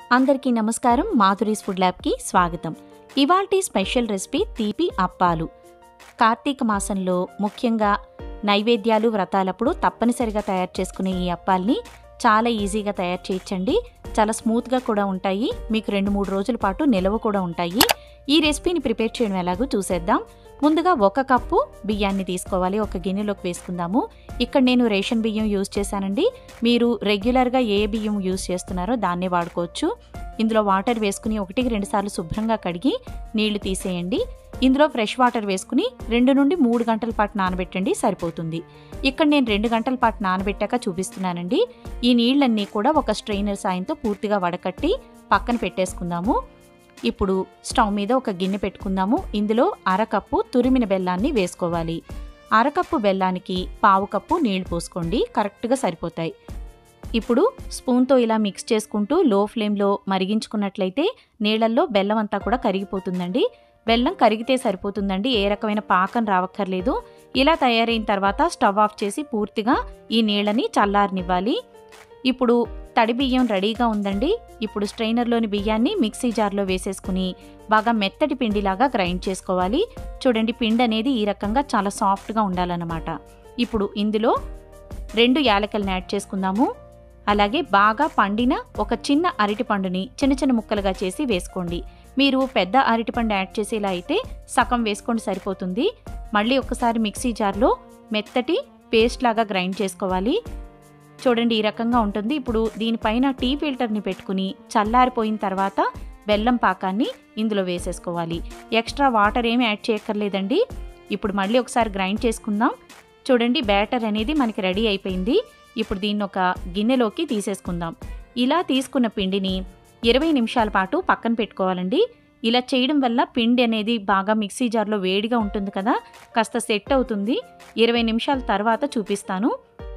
అందరికీ నమస్కారం మాధురీస్ ఫుడ్ ల్యాబ్కి స్వాగతం ఇవాల్టి స్పెషల్ రెసిపీ తీపి అప్పాలు కార్తీక మాసంలో ముఖ్యంగా నైవేద్యాలు వ్రతాలప్పుడు తప్పనిసరిగా తయారు చేసుకునే ఈ అప్పాల్ని చాలా ఈజీగా తయారు చేయొచ్చండి చాలా స్మూత్గా కూడా ఉంటాయి మీకు రెండు మూడు రోజుల పాటు నిలవ కూడా ఉంటాయి ఈ రెసిపీని ప్రిపేర్ చేయడం ఎలాగో చూసేద్దాం ముందుగా ఒక కప్పు బియ్యాన్ని తీసుకోవాలి ఒక గిన్నెలోకి వేసుకుందాము ఇక్కడ నేను రేషన్ బియ్యం యూజ్ చేశానండి మీరు రెగ్యులర్గా ఏ బియ్యం యూజ్ చేస్తున్నారో దాన్నే వాడుకోవచ్చు ఇందులో వాటర్ వేసుకుని ఒకటికి రెండు సార్లు శుభ్రంగా కడిగి నీళ్లు తీసేయండి ఇందులో ఫ్రెష్ వాటర్ వేసుకుని రెండు నుండి మూడు గంటల పాటు నానబెట్టండి సరిపోతుంది ఇక్కడ నేను రెండు గంటల పాటు నానబెట్టాక చూపిస్తున్నానండి ఈ నీళ్ళన్నీ కూడా ఒక స్ట్రెయినర్ సాయంతో పూర్తిగా వడకట్టి పక్కన పెట్టేసుకుందాము ఇప్పుడు స్టవ్ మీద ఒక గిన్నె పెట్టుకుందాము ఇందులో అరకప్పు తురిమిన బెల్లాన్ని వేసుకోవాలి అరకప్పు బెల్లానికి పావు కప్పు నీళ్లు పోసుకోండి కరెక్ట్గా సరిపోతాయి ఇప్పుడు స్పూన్తో ఇలా మిక్స్ చేసుకుంటూ లో ఫ్లేమ్లో మరిగించుకున్నట్లయితే నీళ్ళల్లో బెల్లం అంతా కూడా కరిగిపోతుందండి బెల్లం కరిగితే సరిపోతుందండి ఏ రకమైన పాకం రావక్కర్లేదు ఇలా తయారైన తర్వాత స్టవ్ ఆఫ్ చేసి పూర్తిగా ఈ నీళ్ళని చల్లారనివ్వాలి ఇప్పుడు తడి బియ్యం రెడీగా ఉందండి ఇప్పుడు స్ట్రైనర్లోని బియ్యాన్ని మిక్సీ జార్లో వేసేసుకుని బాగా మెత్తటి పిండిలాగా గ్రైండ్ చేసుకోవాలి చూడండి పిండి అనేది ఈ రకంగా చాలా సాఫ్ట్గా ఉండాలన్నమాట ఇప్పుడు ఇందులో రెండు యాలకల్ని యాడ్ చేసుకుందాము అలాగే బాగా పండిన ఒక చిన్న అరటిపండుని చిన్న చిన్న ముక్కలుగా చేసి వేసుకోండి మీరు పెద్ద అరటిపండు యాడ్ చేసేలా అయితే సగం వేసుకోండి సరిపోతుంది మళ్ళీ ఒకసారి మిక్సీ జార్లో మెత్తటి పేస్ట్ లాగా గ్రైండ్ చేసుకోవాలి చూడండి ఈ రకంగా ఉంటుంది ఇప్పుడు దీనిపైన టీ ఫిల్టర్ని పెట్టుకుని చల్లారిపోయిన తర్వాత బెల్లం పాకాన్ని ఇందులో వేసేసుకోవాలి ఎక్స్ట్రా వాటర్ ఏమి యాడ్ చేయక్కర్లేదండి ఇప్పుడు మళ్ళీ ఒకసారి గ్రైండ్ చేసుకుందాం చూడండి బ్యాటర్ అనేది మనకి రెడీ అయిపోయింది ఇప్పుడు దీన్ని ఒక గిన్నెలోకి తీసేసుకుందాం ఇలా తీసుకున్న పిండిని ఇరవై నిమిషాల పాటు పక్కన పెట్టుకోవాలండి ఇలా చేయడం వల్ల పిండి అనేది బాగా మిక్సీ జార్లో వేడిగా ఉంటుంది కదా కాస్త సెట్ అవుతుంది ఇరవై నిమిషాల తర్వాత చూపిస్తాను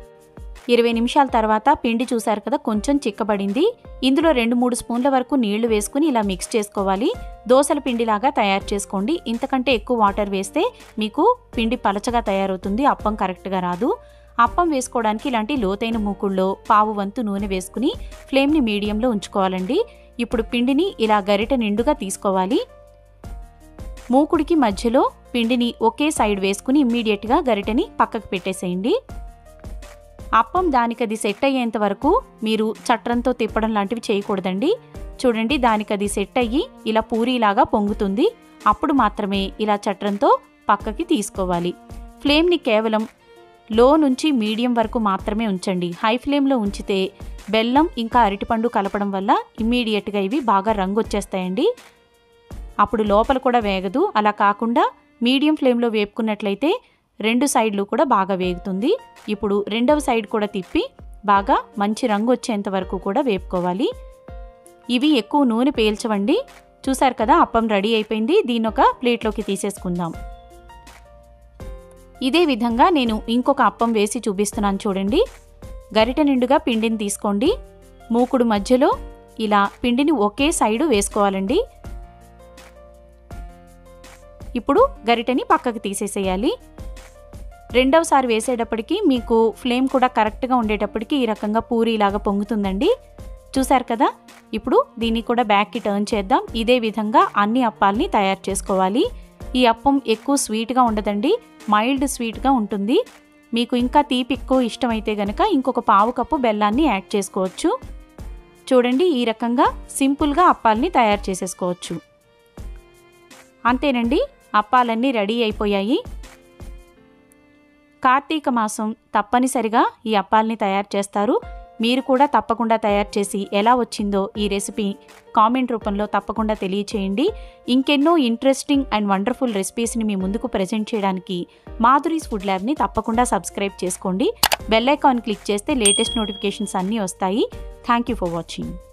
ఇరవై నిమిషాల తర్వాత పిండి చూశారు కదా కొంచెం చిక్కబడింది ఇందులో రెండు మూడు స్పూన్ల వరకు నీళ్లు వేసుకుని ఇలా మిక్స్ చేసుకోవాలి దోసల పిండిలాగా తయారు చేసుకోండి ఇంతకంటే ఎక్కువ వాటర్ వేస్తే మీకు పిండి పలచగా తయారవుతుంది అప్పం కరెక్ట్గా రాదు అప్పం వేసుకోవడానికి ఇలాంటి లోతైన మూకుల్లో పావు వంతు నూనె వేసుకుని ఫ్లేమ్ని మీడియంలో ఉంచుకోవాలండి ఇప్పుడు పిండిని ఇలా గరిట నిండుగా తీసుకోవాలి మూకుడికి మధ్యలో పిండిని ఒకే సైడ్ వేసుకుని ఇమ్మీడియట్గా గరిటని పక్కకు పెట్టేసేయండి అప్పం దానికది సెట్ అయ్యేంత వరకు మీరు చట్రంతో తిప్పడం లాంటివి చేయకూడదండి చూడండి దానికది సెట్ అయ్యి ఇలా పూరీలాగా పొంగుతుంది అప్పుడు మాత్రమే ఇలా చట్రంతో పక్కకి తీసుకోవాలి ఫ్లేమ్ని కేవలం లో నుంచి మీడియం వరకు మాత్రమే ఉంచండి హై ఫ్లేమ్లో ఉంచితే బెల్లం ఇంకా అరటిపండు కలపడం వల్ల ఇమ్మీడియట్గా ఇవి బాగా రంగు వచ్చేస్తాయండి అప్పుడు లోపల కూడా వేగదు అలా కాకుండా మీడియం ఫ్లేమ్లో వేపుకున్నట్లయితే రెండు సైడ్లు కూడా బాగా వేగుతుంది ఇప్పుడు రెండవ సైడ్ కూడా తిప్పి బాగా మంచి రంగు వచ్చేంత వరకు కూడా వేపుకోవాలి ఇవి ఎక్కువ నూనె పేల్చవండి చూసారు కదా అప్పం రెడీ అయిపోయింది దీని ఒక ప్లేట్లోకి తీసేసుకుందాం ఇదే విధంగా నేను ఇంకొక అప్పం వేసి చూపిస్తున్నాను చూడండి గరిట నిండుగా పిండిని తీసుకోండి మూకుడు మధ్యలో ఇలా పిండిని ఒకే సైడు వేసుకోవాలండి ఇప్పుడు గరిటని పక్కకు తీసేసేయాలి రెండవసారి వేసేటప్పటికి మీకు ఫ్లేమ్ కూడా కరెక్ట్గా ఉండేటప్పటికి ఈ రకంగా పూరీలాగా పొంగుతుందండి చూసారు కదా ఇప్పుడు దీన్ని కూడా బ్యాక్కి టర్న్ చేద్దాం ఇదే విధంగా అన్ని అప్పాలని తయారు చేసుకోవాలి ఈ అప్పం ఎక్కువ స్వీట్గా ఉండదండి మైల్డ్ స్వీట్గా ఉంటుంది మీకు ఇంకా తీపి ఎక్కువ ఇష్టమైతే గనక ఇంకొక పావు కప్పు బెల్లాన్ని యాడ్ చేసుకోవచ్చు చూడండి ఈ రకంగా సింపుల్గా అప్పాలని తయారు చేసేసుకోవచ్చు అంతేనండి అప్పాలన్నీ రెడీ అయిపోయాయి కార్తీక మాసం తప్పనిసరిగా ఈ అప్పాలని తయారు చేస్తారు మీరు కూడా తప్పకుండా తయారు చేసి ఎలా వచ్చిందో ఈ రెసిపీ కామెంట్ రూపంలో తప్పకుండా తెలియచేయండి ఇంకెన్నో ఇంట్రెస్టింగ్ అండ్ వండర్ఫుల్ రెసిపీస్ని మీ ముందుకు ప్రజెంట్ చేయడానికి మాధురీస్ ఫుడ్ ల్యాబ్ని తప్పకుండా సబ్స్క్రైబ్ చేసుకోండి బెల్ ఐకాన్ క్లిక్ చేస్తే లేటెస్ట్ నోటిఫికేషన్స్ అన్నీ వస్తాయి థ్యాంక్ యూ ఫర్ వాచింగ్